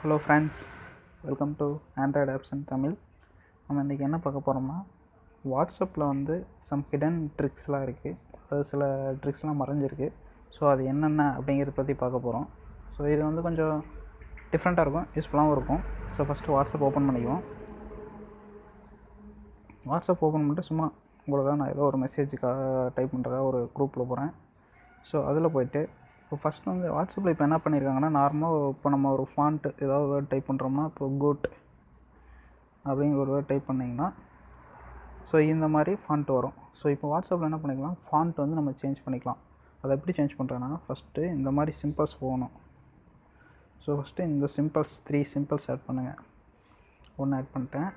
hello friends welcome to Android apps in Tamil நம்ம இன்றைக்கி என்ன பார்க்க போகிறோம்னா வாட்ஸ்அப்பில் வந்து சம் ஹிடன் ட்ரிக்ஸ்லாம் இருக்குது அது சில ட்ரிக்ஸ்லாம் மறைஞ்சிருக்கு ஸோ அது என்னென்ன அப்படிங்கிறத பற்றி பார்க்க போகிறோம் ஸோ இது வந்து கொஞ்சம் டிஃப்ரெண்ட்டாக இருக்கும் யூஸ்ஃபுல்லாகவும் இருக்கும் ஸோ ஃபஸ்ட்டு வாட்ஸ்அப் ஓப்பன் பண்ணிக்குவோம் வாட்ஸ்அப் ஓப்பன் பண்ணிட்டு சும்மா உங்களுக்காக நான் ஏதோ ஒரு மெசேஜுக்காக டைப் பண்ணுறதுக்காக ஒரு குரூப்பில் போகிறேன் ஸோ அதில் போயிட்டு இப்போ ஃபஸ்ட்டு வந்து வாட்ஸ்அப்பில் இப்போ என்ன பண்ணியிருக்காங்கன்னா நார்மலாக இப்போ நம்ம ஒரு ஃபாண்ட்டு ஏதாவது வேர்ட் டைப் பண்ணுறோம்னா இப்போ குட் அப்படிங்கிற ஒரு வேர்ட் டைப் பண்ணிங்கன்னா ஸோ இந்த மாதிரி ஃபாண்ட் வரும் ஸோ இப்போ வாட்ஸ்அப்பில் என்ன பண்ணிக்கலாம் ஃபாண்ட் வந்து நம்ம சேஞ்ச் பண்ணிக்கலாம் அதை எப்படி சேஞ்ச் பண்ணுறேன்னா ஃபஸ்ட்டு இந்த மாதிரி சிம்பிள்ஸ் போகணும் ஸோ ஃபஸ்ட்டு இந்த சிம்பிள்ஸ் த்ரீ சிம்பிள்ஸ் ஆட் பண்ணுங்கள் ஒன்று ஆட் பண்ணிட்டேன்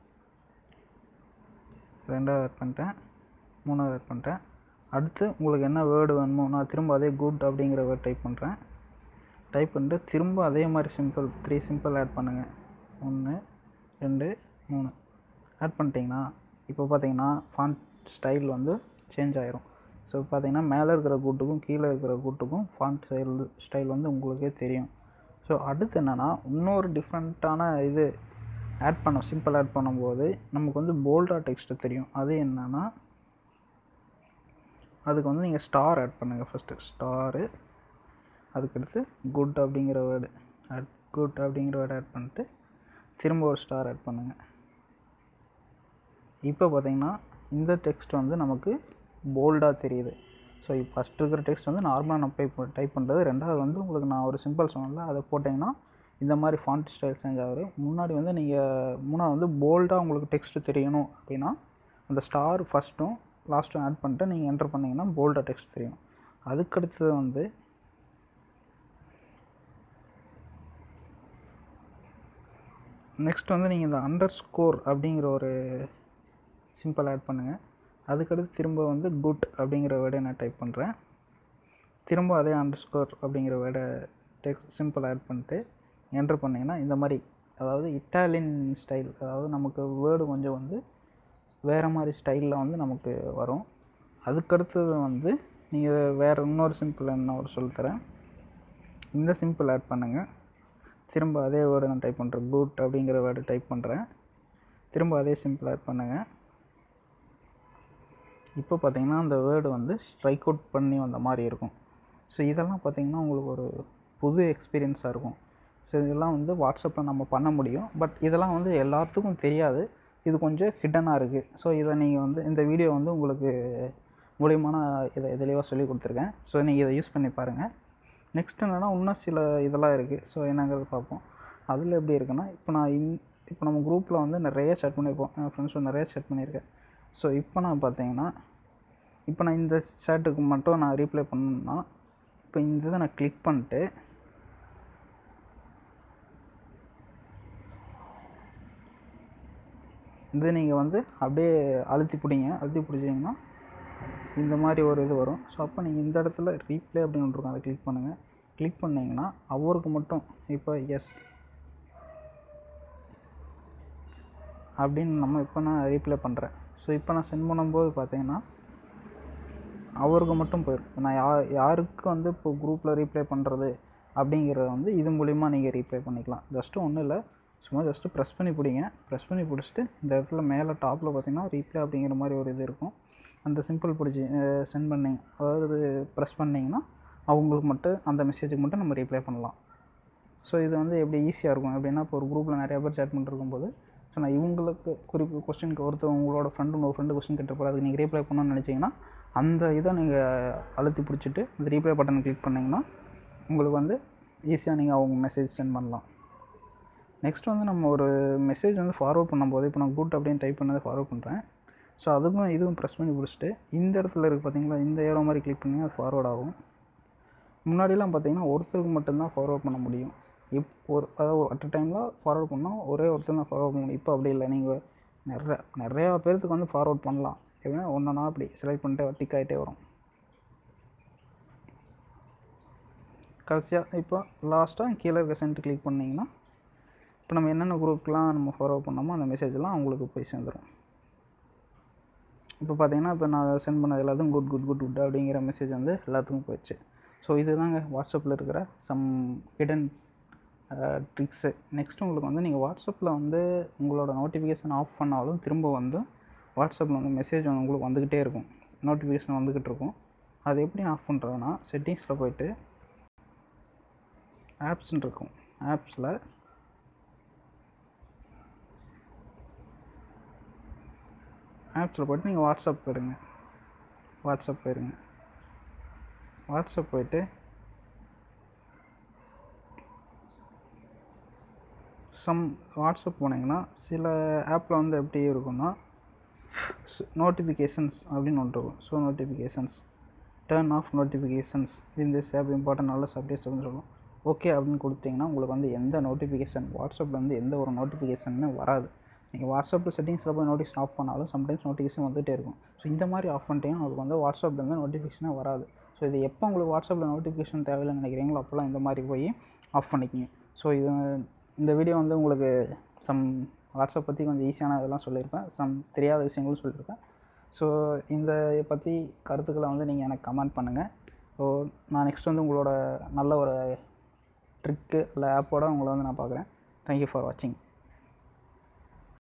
ரெண்டாவது ஆட் பண்ணிட்டேன் மூணாவது ஆட் பண்ணிட்டேன் அடுத்து உங்களுக்கு என்ன வேர்டு வேணுமோ நான் திரும்ப அதே குட் அப்படிங்கிற வேர்ட் டைப் பண்ணுறேன் டைப் பண்ணிட்டு திரும்ப அதே மாதிரி சிம்பிள் த்ரீ சிம்பிள் ஆட் பண்ணுங்கள் ஒன்று ரெண்டு மூணு ஆட் பண்ணிட்டீங்கன்னா இப்போ பார்த்தீங்கன்னா ஃபாண்ட் ஸ்டைல் வந்து சேஞ்ச் ஆயிரும் ஸோ பார்த்தீங்கன்னா மேலே இருக்கிற கூட்டுக்கும் கீழே இருக்கிற கூட்டுக்கும் ஃபாண்ட் ஸ்டைல் ஸ்டைல் வந்து உங்களுக்கே தெரியும் ஸோ அடுத்து என்னென்னா இன்னொரு டிஃப்ரெண்ட்டான இது ஆட் பண்ண சிம்பிள் ஆட் பண்ணும்போது நமக்கு வந்து போல்டாக டெக்ஸ்ட்டு தெரியும் அது என்னென்னா அதுக்கு வந்து நீங்கள் ஸ்டார் ஆட் பண்ணுங்கள் ஃபஸ்ட்டு ஸ்டாரு அதுக்கடுத்து குட் அப்படிங்கிற வேர்டு ஆட் குட் அப்படிங்கிற வேர்டு ஆட் பண்ணிட்டு திரும்ப ஒரு ஸ்டார் ஆட் பண்ணுங்கள் இப்போ பார்த்தீங்கன்னா இந்த டெக்ஸ்ட் வந்து நமக்கு போல்டாக தெரியுது ஸோ இப்போ ஃபஸ்ட் இருக்கிற டெக்ஸ்ட் வந்து நார்மலாக நான் டைப் டைப் பண்ணுறது ரெண்டாவது வந்து உங்களுக்கு நான் ஒரு சிம்பிள் சொன்னல அதை போட்டிங்கன்னா இந்த மாதிரி ஃபாண்ட் ஸ்டைல் சேஞ்ச் ஆகுது முன்னாடி வந்து நீங்கள் மூணாவது வந்து போல்டாக உங்களுக்கு டெக்ஸ்ட்டு தெரியணும் அப்படின்னா அந்த ஸ்டார் ஃபஸ்ட்டும் லாஸ்ட்டும் ஆட் பண்ணிட்டு நீங்கள் என்டர் பண்ணிங்கன்னா போல்டாக டெக்ஸ்ட் தெரியும் அதுக்கடுத்தது வந்து நெக்ஸ்ட் வந்து நீங்கள் இந்த அண்டர் ஸ்கோர் அப்படிங்கிற ஒரு சிம்பிள் ஆட் பண்ணுங்கள் அதுக்கடுத்து திரும்ப வந்து குட் அப்படிங்கிற வேர்டை நான் டைப் பண்ணுறேன் திரும்ப அதே அண்டர் ஸ்கோர் அப்படிங்கிற வேர்டை டெக்ஸ்ட் சிம்பிள் ஆட் பண்ணிட்டு என்டர் பண்ணிங்கன்னா இந்த மாதிரி அதாவது இட்டாலியன் ஸ்டைல் அதாவது நமக்கு வேர்டு கொஞ்சம் வந்து வேறு மாதிரி ஸ்டைலில் வந்து நமக்கு வரும் அதுக்கடுத்தது வந்து நீங்கள் வேறு இன்னொரு சிம்பிள் என்ன ஒரு சொல்லித்தரேன் இந்த சிம்பிள் ஆட் பண்ணுங்கள் திரும்ப அதே வேர்டு நான் டைப் பண்ணுறேன் குட் அப்படிங்கிற வேர்டு டைப் பண்ணுறேன் திரும்ப அதே சிம்பிள் ஆட் பண்ணுங்கள் இப்போ பார்த்தீங்கன்னா அந்த வேர்டு வந்து ஸ்ட்ரைக் அவுட் பண்ணி வந்த மாதிரி இருக்கும் ஸோ இதெல்லாம் பார்த்தீங்கன்னா உங்களுக்கு ஒரு புது எக்ஸ்பீரியன்ஸாக இருக்கும் ஸோ இதெல்லாம் வந்து வாட்ஸ்அப்பில் நம்ம பண்ண முடியும் பட் இதெல்லாம் வந்து எல்லாத்துக்கும் தெரியாது இது கொஞ்சம் ஹிடனாக இருக்குது ஸோ இதை நீங்கள் வந்து இந்த வீடியோ வந்து உங்களுக்கு மூலியமான இதை தெளிவாக சொல்லி கொடுத்துருக்கேன் ஸோ நீங்கள் இதை யூஸ் பண்ணி பாருங்கள் நெக்ஸ்ட் என்னென்னா இன்னும் சில இதெல்லாம் இருக்குது ஸோ என்னங்கிறது பார்ப்போம் அதில் எப்படி இருக்குன்னா இப்போ நான் இன் இப்போ நம்ம குரூப்பில் வந்து நிறைய சேட் பண்ணியிருப்போம் என் ஃப்ரெண்ட்ஸும் நிறைய சேட் பண்ணியிருக்கேன் ஸோ இப்போ நான் பார்த்தீங்கன்னா இப்போ நான் இந்த சேட்டுக்கு மட்டும் நான் ரீப்ளை பண்ணணும்னா இப்போ இந்த இதை நான் கிளிக் பண்ணிட்டு இது நீங்கள் வந்து அப்படியே அழுத்தி பிடிங்க அழுத்தி பிடிச்சிங்கன்னா இந்த மாதிரி ஒரு இது வரும் ஸோ அப்போ நீங்கள் இந்த இடத்துல ரீப்ளே அப்படின்னு ஒன்று இருக்கும் அதை கிளிக் பண்ணுங்கள் கிளிக் பண்ணிங்கன்னா அவருக்கு மட்டும் இப்போ எஸ் அப்படின்னு நம்ம இப்போ நான் ரீப்ளே பண்ணுறேன் ஸோ இப்போ நான் சென்ட் பண்ணும்போது பார்த்தீங்கன்னா அவருக்கு மட்டும் போயிருக்கு நான் யா யாருக்கு வந்து இப்போ குரூப்பில் ரீப்ளை பண்ணுறது அப்படிங்கிறத வந்து இது மூலிமா நீங்கள் ரீப்ளை பண்ணிக்கலாம் ஜஸ்ட்டு ஒன்றும் இல்லை சும்மா ஜஸ்ட்டு ப்ரெஸ் பண்ணி பிடிங்க ப்ரெஸ் பண்ணி பிடிச்சிட்டு இந்த இடத்துல மேலே டாப்பில் பார்த்தீங்கன்னா ரீப்ளே அப்படிங்கிற மாதிரி ஒரு இது இருக்கும் அந்த சிம்பிள் பிடிச்சி சென்ட் பண்ணிங்க அதாவது ப்ரெஸ் பண்ணிங்கன்னா அவங்களுக்கு மட்டும் அந்த மெசேஜுக்கு மட்டும் நம்ம ரீப்ளை பண்ணலாம் ஸோ இது வந்து எப்படி ஈஸியாக இருக்கும் எப்படின்னா இப்போ ஒரு குரூப்பில் நிறைய பேர் சேட் பண்ணிருக்கும்போது ஸோ நான் இவங்களுக்கு குறிப்பு கொஸ்டினுக்கு ஒருத்தர் உங்களோட ஃப்ரெண்டு உங்கள் ஃப்ரெண்டு கொஸ்டின் கேட்ட போகிற அதுக்கு நீங்கள் ரீப்ளை பண்ணணும்னு நினச்சிங்கன்னா அந்த இதை நீங்கள் அழுத்தி பிடிச்சிட்டு அந்த ரீப்ளை பட்டனை கிளிக் பண்ணிங்கன்னா உங்களுக்கு வந்து ஈஸியாக நீங்கள் அவங்க மெசேஜ் சென்ட் பண்ணலாம் நெக்ஸ்ட் வந்து நம்ம ஒரு மெசேஜ் வந்து ஃபார்வர்ட் பண்ணும்போது இப்போ நான் குட் அப்படின்னு டைப் பண்ணதை ஃபார்வர்ட் பண்ணுறேன் ஸோ அதுக்கும் இதுவும் ப்ரெஸ் பண்ணி பிடிச்சிட்டு இந்த இடத்துல இருக்குது பார்த்தீங்களா இந்த ஏரோ மாதிரி கிளிக் பண்ணி அது ஃபார்வர்ட் ஆகும் முன்னாடிலாம் பார்த்தீங்கன்னா ஒருத்தருக்கு மட்டும்தான் ஃபார்வர்ட் பண்ண முடியும் இப் ஒரு அதாவது அட் அ டைமில் ஃபார்வர்ட் பண்ணால் ஒரே ஒருத்தர் தான் ஃபார்வர்ட் பண்ண முடியும் இப்போ அப்படி இல்லை நீங்கள் நிறைய நிறையா பேர்த்துக்கு வந்து ஃபார்வர்ட் பண்ணலாம் எப்படின்னா ஒன்றா அப்படி செலக்ட் பண்ணிட்டு டிக் ஆகிட்டே வரும் கடைசியாக இப்போ லாஸ்ட்டாக கீழே இருக்க சென்ட் கிளிக் பண்ணிங்கன்னா இப்போ நம்ம என்னென்ன குரூப்லாம் நம்ம ஃபார்வர்ட் பண்ணோமோ அந்த மெசேஜ்லாம் அவங்களுக்கு போய் சேர்ந்துடும் இப்போ பார்த்தீங்கன்னா இப்போ நான் சென்ட் பண்ணது எல்லாத்துக்கும் குட் குட் குட் குட் அப்படிங்கிற மெசேஜ் வந்து எல்லாத்துக்கும் போயிடுச்சு ஸோ இதுதாங்க வாட்ஸ்அப்பில் இருக்கிற சம் ஹிடன் ட்ரிக்ஸு நெக்ஸ்ட் உங்களுக்கு வந்து நீங்கள் வாட்ஸ்அப்பில் வந்து உங்களோட நோட்டிஃபிகேஷன் ஆஃப் பண்ணாலும் திரும்ப வந்து வாட்ஸ்அப்பில் வந்து மெசேஜ் வந்து உங்களுக்கு வந்துக்கிட்டே இருக்கும் நோட்டிஃபிகேஷன் வந்துக்கிட்டு இருக்கும் அது எப்படி ஆஃப் பண்ணுறதுனா செட்டிங்ஸில் போயிட்டு ஆப்ஸ்ன்னு இருக்கும் ஆப்ஸில் ஆப்ஸில் போய்ட்டு நீங்கள் வாட்ஸ்அப் போயிடுங்க வாட்ஸ்அப் போயிடுங்க வாட்ஸ்அப் போயிட்டு சம் வாட்ஸ்அப் போனீங்கன்னா சில ஆப்பில் வந்து எப்படி இருக்கும்னா நோட்டிஃபிகேஷன்ஸ் அப்படின்னு ஒன்று இருக்கும் so notifications turn off notifications in this app important நல்ல அப்டேட்ஸ் அப்படின்னு சொல்லுவோம் ஓகே அப்படின்னு கொடுத்தீங்கன்னா உங்களுக்கு வந்து எந்த நோட்டிஃபிகேஷன் வாட்ஸ்அப்பில் வந்து எந்த ஒரு நோட்டிஃபிகேஷனுமே வராது நீங்கள் வாட்ஸ்அப்பில் செட்டிங்ஸில் போய் நோட்டிஃபிகேஷன் ஆஃப் பண்ணாலும் சம்டைம்ஸ் நோட்டிஃபிகேஷன் வந்துகிட்டே இருக்கும் ஸோ இந்த மாதிரி ஆஃப் பண்ணிட்டீங்கன்னா உங்களுக்கு வந்து வாட்ஸ்அப்லேருந்து நோட்டிஃபிகேஷனே வராது ஸோ இது எப்போ உங்களுக்கு வாட்ஸ்அப்பில் நோட்டிஃபிகேஷன் தேவையில்லைன்னு நினைக்கிறீங்களோ அப்போல்லாம் இந்த மாதிரி போய் ஆஃப் பண்ணிக்கிங்க ஸோ இது இந்த வீடியோ வந்து உங்களுக்கு சம் வாட்ஸ்அப் பற்றி கொஞ்சம் ஈஸியான இதெல்லாம் சொல்லியிருப்பேன் சம் தெரியாத விஷயங்களும் சொல்லியிருப்பேன் ஸோ இந்த பற்றி கருத்துக்களை வந்து நீங்கள் எனக்கு கமெண்ட் பண்ணுங்கள் ஸோ நான் நெக்ஸ்ட் வந்து உங்களோட நல்ல ஒரு ட்ரிக்கு இல்லை ஆப்போட உங்களை வந்து நான் பார்க்குறேன் தேங்க்யூ ஃபார் வாட்சிங்